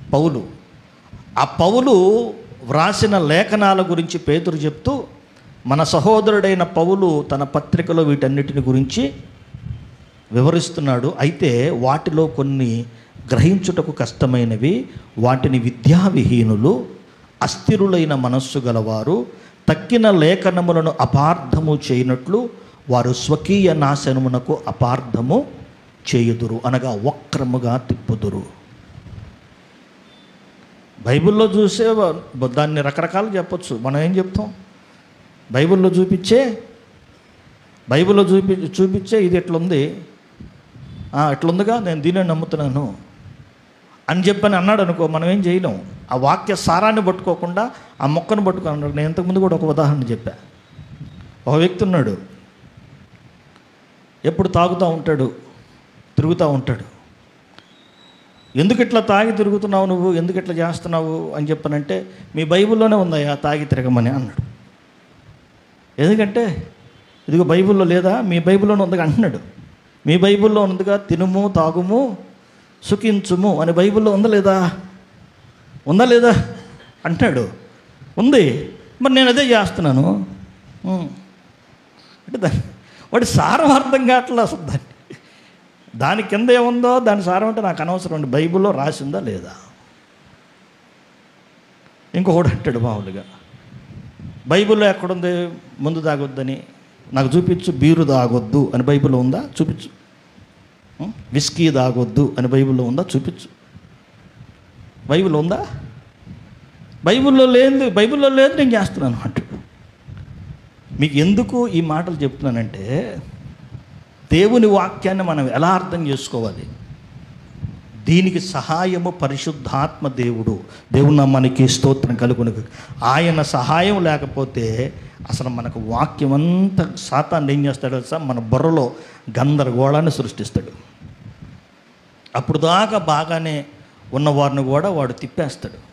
పౌలు ఆ పౌలు వ్రాసిన లేఖనాల గురించి పేతురు చెప్తూ మన సహోదరుడైన పౌలు తన పత్రికలో వీటన్నిటిని గురించి వివరిస్తున్నాడు అయితే వాటిలో కొన్ని గ్రహించుటకు కష్టమైనవి వాటిని విద్యావిహీనులు అస్థిరులైన మనస్సు గలవారు తక్కిన లేఖనములను అపార్థము చేయనట్లు వారు స్వకీయ నాశనమునకు అపార్థము చేయుదురు అనగా వక్రముగా తిప్పుదురు బైబిల్లో చూసే వ- దాన్ని రకరకాలు చెప్పొచ్చు మనం ఏం చెప్తాం బైబిల్లో చూపించే బైబిల్లో చూపి చూపించే ఇది ఎట్లుంది "ఆ, ఎట్లుందిగా నేను దీనే నమ్ముతున్నాను అని చెప్పని అన్నాడు అనుకో మనం ఏం చేయలేం ఆ వాక్య సారాన్ని పట్టుకోకుండా ఆ మొక్కను పట్టుకున్నాడు నేను ఇంతకుముందు కూడా ఒక ఉదాహరణ చెప్పా ఒక వ్యక్తి ఉన్నాడు ఎప్పుడు తాగుతూ ఉంటాడు తిరుగుతూ ఉంటాడు ఎందుకు ఇట్లా తాగి తిరుగుతున్నావు నువ్వు ఎందుకు ఇట్లా చేస్తున్నావు అని చెప్పనంటే మీ బైబిల్లోనే ఉందయ్యా తాగి తిరగమని అన్నాడు ఎందుకంటే ఇదిగో బైబిల్లో లేదా మీ బైబిల్లోనే ఉందిగా అంటున్నాడు మీ బైబిల్లో ఉందిగా తినుము తాగుము సుఖించుము అని బైబిల్లో ఉందా లేదా ఉందా లేదా అంటున్నాడు ఉంది మరి నేను అదే చేస్తున్నాను ఉం. అంటే దాని వాడి సారం అర్థం కావట్లేదు అసలు దాన్ని దాని కింద ఏముందో దాని సారం అంటే నాకు అనవసరం అండి బైబిల్లో రాసిందా లేదా ఇంకొకడు అంటాడు మామూలుగా బైబిల్లో ఎక్కడుంది ముందు తాగొద్దని నాకు చూపించు బీరు తాగొద్దు అని బైబిల్లో ఉందా చూపించు ఉం? విస్కీ తాగొద్దు అని బైబిల్లో ఉందా చూపించు బైబిల్ ఉందా బైబిల్లో లేదు బైబిల్లో లేదు నేను చేస్తున్నాను అంటాడు మీకు ఎందుకు ఈ మాటలు చెప్తున్నానంటే దేవుని వాక్యాన్ని మనం ఎలా అర్థం చేసుకోవాలి దీనికి సహాయము పరిశుద్ధాత్మ దేవుడు దేవుని నామానికి స్తోత్రం కలుగును ఆయన సహాయం లేకపోతే అసలు మనకు వాక్యం అంతా సాతాన్ని ఏం చేస్తాడు తెలుసా మన బుర్రలో గందరగోళాన్ని సృష్టిస్తాడు అప్పుడు దాకా బాగానే ఉన్నవారిని కూడా వాడు తిప్పేస్తాడు